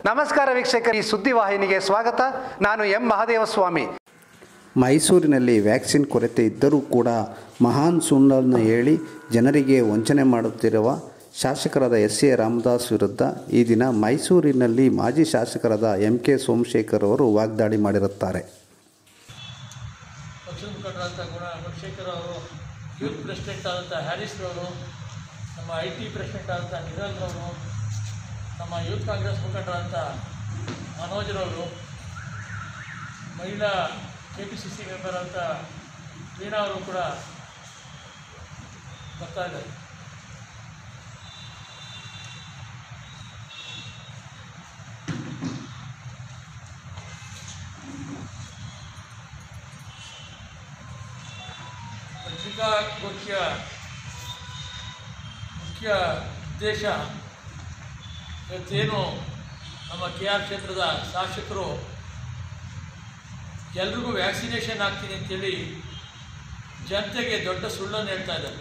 ನಮಸ್ಕಾರ ವೀಕ್ಷಕರು ಈ ಸುದ್ದಿವಾಹಿನಿಗೆ ಸ್ವಾಗತ ನಾನು ಎಂ ಮಹಾದೇವಸ್ವಾಮಿ ಮೈಸೂರಿನಲ್ಲಿ ವ್ಯಾಕ್ಸಿನ್ ಕೊರತೆ ಇದ್ದರೂ ಕೂಡ ಮಹಾನ್ ಸುಳ್ಳನ್ನು ಹೇಳಿ ಜನರಿಗೆ ವಂಚನೆ ಮಾಡುತ್ತಿರುವ ಶಾಸಕರಾದ ಎಸ್ ಎ ರಾಮದಾಸ್ ವಿರುದ್ಧ ಈ ದಿನ ಮೈಸೂರಿನಲ್ಲಿ ಮಾಜಿ ಶಾಸಕರಾದ ಎಂ ಕೆ ಸೋಮಶೇಖರ್ ಅವರು ವಾಗ್ದಾಳಿ ಮಾಡಿರುತ್ತಾರೆ ಪಕ್ಷದ ಮುಖಂಡರಾದಂಥ ಗುಣ ಗುಣಶೇಖರ್ ಅವರು ಯೂತ್ ಪ್ರೆಸಿಡೆಂಟ್ ಆದಂಥ ಹ್ಯಾರಿಸ್ ರವರು ನಮ್ಮ ಐ ಟಿ ಪ್ರೆಸಿಡೆಂಟ್ ಆದಂಥ ನಿರಲ್ ರವರು ನಮ್ಮ ಯೂತ್ ಕಾಂಗ್ರೆಸ್ ಮುಖಂಡರಾದಂಥ ಮನೋಜ್ ರವರು ಮಹಿಳಾ K P C C member ಅಂತ ವೀಣಾ ಅವರು ಕೂಡ ಬರ್ತಾ ಇದ್ದಾರೆ ಪತ್ರಿಕಾಗೋಷ್ಠಿಯ ಮುಖ್ಯ ಉದ್ದೇಶ ಇವತ್ತೇನು ನಮ್ಮ ಕೆ ಆರ್ ಕ್ಷೇತ್ರದ ಶಾಸಕರು ಎಲ್ರಿಗೂ ವ್ಯಾಕ್ಸಿನೇಷನ್ ಆಗ್ತೀನಿ ಅಂತೇಳಿ ಜನತೆಗೆ ದೊಡ್ಡ ಸುಳ್ಳನ್ನು ಹೇಳ್ತಾ ಇದ್ದಾರೆ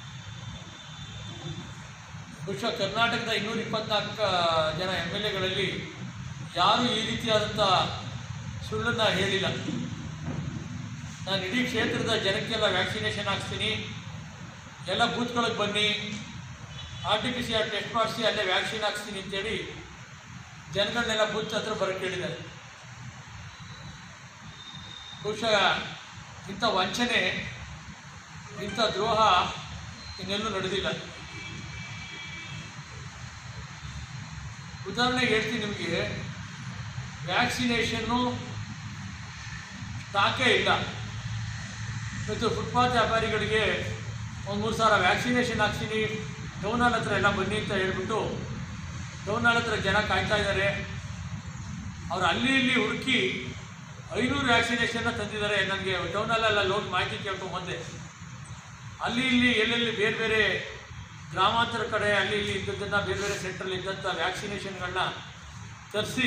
ಬಹುಶಃ ಕರ್ನಾಟಕದ ಇನ್ನೂರ ಇಪ್ಪತ್ನಾಲ್ಕು ಜನ ಎಮ್ ಎಲ್ ಎಗಳಲ್ಲಿ ಯಾರೂ ಈ ರೀತಿಯಾದಂಥ ಸುಳ್ಳನ್ನು ಹೇಳಿಲ್ಲ ನಾನು ಇಡೀ ಕ್ಷೇತ್ರದ ಜನಕ್ಕೆಲ್ಲ ವ್ಯಾಕ್ಸಿನೇಷನ್ ಹಾಕ್ಸ್ತೀನಿ ಎಲ್ಲ ಬೂತ್ಗಳಿಗೆ ಬನ್ನಿ R T P C R test ಮಾಡಿಸಿ ಅಲ್ಲೇ ವ್ಯಾಕ್ಸಿನ್ ಹಾಕ್ಸ್ತೀನಿ ಅಂತೇಳಿ ಜನಗಳನ್ನೆಲ್ಲ ಬೂತ್ ಹತ್ರ ಬರೋಕ್ಕೆ ಹೇಳಿದ್ದಾರೆ ಬಹುಶಃ ಇಂಥ ವಂಚನೆ ಇಂಥ ದ್ರೋಹ ಇನ್ನೆಲ್ಲೂ ನಡೆದಿಲ್ಲ ಉದಾಹರಣೆಗೆ ಹೇಳ್ತೀನಿ ನಿಮಗೆ ವ್ಯಾಕ್ಸಿನೇಷನ್ನು ಸ್ಟಾಕೇ ಇಲ್ಲ ಇವತ್ತು ಫುಟ್ಪಾತ್ ವ್ಯಾಪಾರಿಗಳಿಗೆ ಒಂದು ಮೂರು ಸಾವಿರ ವ್ಯಾಕ್ಸಿನೇಷನ್ ಹಾಕ್ತೀನಿ ಟೌನ್ ಹಾಲ್ ಹತ್ರ ಎಲ್ಲ ಬನ್ನಿ ಅಂತ ಹೇಳ್ಬಿಟ್ಟು ಟೌನ್ ಹಾಲ್ ಹತ್ರ ಜನ ಕಾಯ್ತಾ ಇದ್ದಾರೆ ಅವ್ರು ಅಲ್ಲಿ ಇಲ್ಲಿ ಹುಡುಕಿ ಐನೂರು ವ್ಯಾಕ್ಸಿನೇಷನ್ನ ತಂದಿದ್ದಾರೆ ನನಗೆ ಟೌನ್ ಹಾಲೆಲ್ಲ ಲೋನ್ ಮಾಹಿತಿ ಕೇಳ್ಕೊಂಬಂದೆ ಅಲ್ಲಿ ಇಲ್ಲಿ ಎಲ್ಲೆಲ್ಲಿ ಬೇರೆ ಬೇರೆ ಗ್ರಾಮಾಂತರ ಕಡೆ ಅಲ್ಲಿ ಇಲ್ಲಿ ಇದ್ದದ್ದನ್ನು ಬೇರೆ ಬೇರೆ ಸೆಂಟ್ರಲ್ಲಿ ಇದ್ದಂಥ ವ್ಯಾಕ್ಸಿನೇಷನ್ಗಳನ್ನ ತರಿಸಿ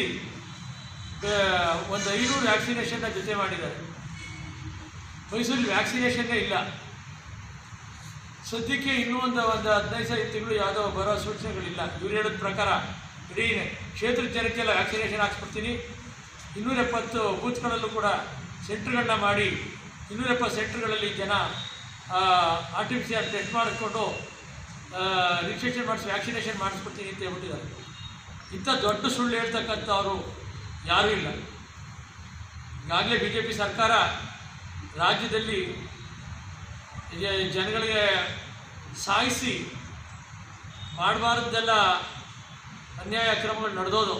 ಒಂದು ಐನೂರು ವ್ಯಾಕ್ಸಿನೇಷನ್ನ ಜೊತೆ ಮಾಡಿದ್ದಾರೆ ಮೈಸೂರಲ್ಲಿ ವ್ಯಾಕ್ಸಿನೇಷನ್ನೇ ಇಲ್ಲ ಸದ್ಯಕ್ಕೆ ಇನ್ನೂ ಒಂದು ಒಂದು ಹದಿನೈದು ಸಾವಿರ ತಿಂಗಳು ಯಾವುದೋ ಬರೋ ಸೂಚನೆಗಳಿಲ್ಲ ಇವ್ರು ಹೇಳಿದ ಪ್ರಕಾರ ಇಡೀ ಕ್ಷೇತ್ರದ ಜನಕ್ಕೆಲ್ಲ ವ್ಯಾಕ್ಸಿನೇಷನ್ ಹಾಕ್ಸ್ಬಿಡ್ತೀನಿ ಇನ್ನೂರ ಎಪ್ಪತ್ತು ಬೂತ್ಗಳಲ್ಲೂ ಕೂಡ ಸೆಂಟ್ರ್ಗಳನ್ನ ಮಾಡಿ ಇನ್ನೂರ ಎಪ್ಪತ್ತು ಸೆಂಟ್ರ್ಗಳಲ್ಲಿ ಜನ R T P C R test ಮಾಡಿಸ್ಕೊಂಡು ರಿಜಿಸ್ಟ್ರೇಷನ್ ಮಾಡಿಸಿ ವ್ಯಾಕ್ಸಿನೇಷನ್ ಮಾಡಿಸ್ಬಿಡ್ತೀನಿ ಅಂತ ಹೇಳ್ಬಿಟ್ಟಿದ್ದಾರೆ ಇಂಥ ದೊಡ್ಡ ಸುಳ್ಳು ಹೇಳ್ತಕ್ಕಂಥವ್ರು ಯಾರೂ ಇಲ್ಲ ಈಗಾಗಲೇ ಬಿ ಜೆ ಪಿ ಸರ್ಕಾರ ರಾಜ್ಯದಲ್ಲಿ ಈಗ ಜನಗಳಿಗೆ ಸಾಯಿಸಿ ಮಾಡಬಾರ್ದೆಲ್ಲ ಅನ್ಯಾಯ ಕ್ರಮಗಳು ನಡೆದೋದು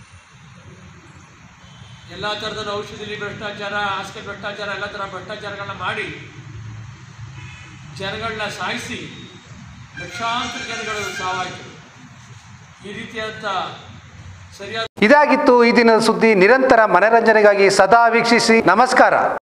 ಎಲ್ಲ ಥರದ ಔಷಧಿಲಿ ಭ್ರಷ್ಟಾಚಾರ ಹಾಸಿಗೆ ಭ್ರಷ್ಟಾಚಾರ ಎಲ್ಲ ಥರ ಭ್ರಷ್ಟಾಚಾರಗಳನ್ನ ಮಾಡಿ ಜನಗಳನ್ನ ಸಾಯಿಸಿ ಲಕ್ಷಾಂತರ ಜನಗಳು ಸಾವಾಯಿತು ಈ ರೀತಿಯಾದಂಥ ಸರಿಯಾದ ಇದಾಗಿತ್ತು ಈ ದಿನದ ಸುದ್ದಿ ನಿರಂತರ ಮನರಂಜನೆಗಾಗಿ ಸದಾ ವೀಕ್ಷಿಸಿ ನಮಸ್ಕಾರ